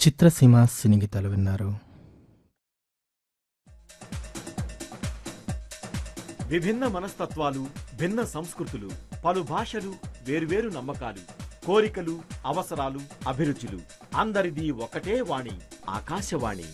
చిత్రసీమ సినీ గీతాలు విన్నారు విభిన్న మనస్తత్వాలు భిన్న సంస్కృతులు పలు భాషలు వేర్వేరు నమ్మకాలు కోరికలు అవసరాలు అభిరుచులు అందరిది ఒకటే వాణి ఆకాశవాణి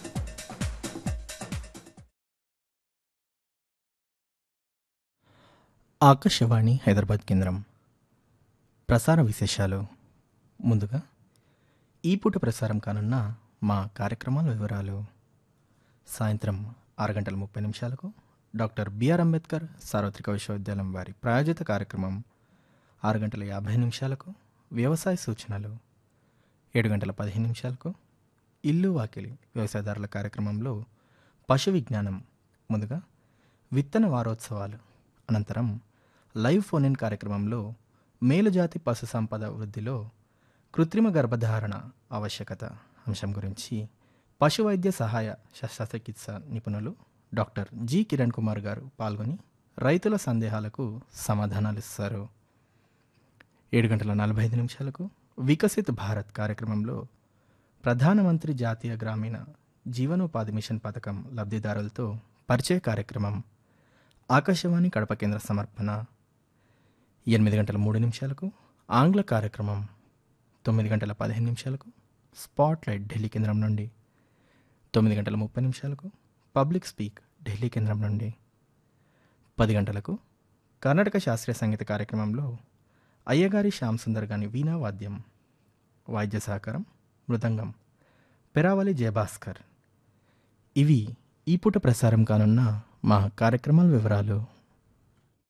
ఆకాశవాణి హైదరాబాద్ కేంద్రం ప్రసార విశేషాలు ముందుగా ఈ పూట ప్రసారం కానున్న మా కార్యక్రమాల వివరాలు సాయంత్రం ఆరు గంటల ముప్పై నిమిషాలకు డాక్టర్ బిఆర్ అంబేద్కర్ సార్వత్రిక విశ్వవిద్యాలయం వారి ప్రాయోజిత కార్యక్రమం ఆరు గంటల యాభై నిమిషాలకు వ్యవసాయ సూచనలు ఏడు గంటల పదిహేను నిమిషాలకు ఇల్లు వాకిలి వ్యవసాయదారుల కార్యక్రమంలో పశు విజ్ఞానం ముందుగా విత్తన వారోత్సవాలు అనంతరం లైవ్ ఫోన్ ఇన్ కార్యక్రమంలో మేలుజాతి పశు సంపద వృద్ధిలో కృత్రిమ గర్భధారణ ఆవశ్యకత అంశం గురించి పశు వైద్య సహాయ శస్త్రచికిత్స నిపుణులు డాక్టర్ జి కిరణ్ కుమార్ గారు పాల్గొని రైతుల సందేహాలకు సమాధానాలు ఇస్తారు ఏడు గంటల నలభై ఐదు నిమిషాలకు వికసిత్ భారత్ కార్యక్రమంలో ప్రధానమంత్రి జాతీయ గ్రామీణ జీవనోపాధి మిషన్ పథకం లబ్ధిదారులతో పరిచయ కార్యక్రమం ఆకాశవాణి కడప కేంద్ర సమర్పణ ఎనిమిది గంటల మూడు నిమిషాలకు ఆంగ్ల కార్యక్రమం తొమ్మిది గంటల పదిహేను నిమిషాలకు స్పాట్ లైట్ ఢిల్లీ కేంద్రం నుండి తొమ్మిది గంటల ముప్పై నిమిషాలకు పబ్లిక్ స్పీక్ ఢిల్లీ కేంద్రం నుండి పది గంటలకు కర్ణాటక శాస్త్రీయ సంగీత కార్యక్రమంలో అయ్యగారి శ్యామ్ సుందర్ గాని వీణా వాద్యం వాద్య సహకారం మృదంగం పెరావలి జయభాస్కర్ ఇవి ఈ పూట ప్రసారం కానున్న మా కార్యక్రమాల వివరాలు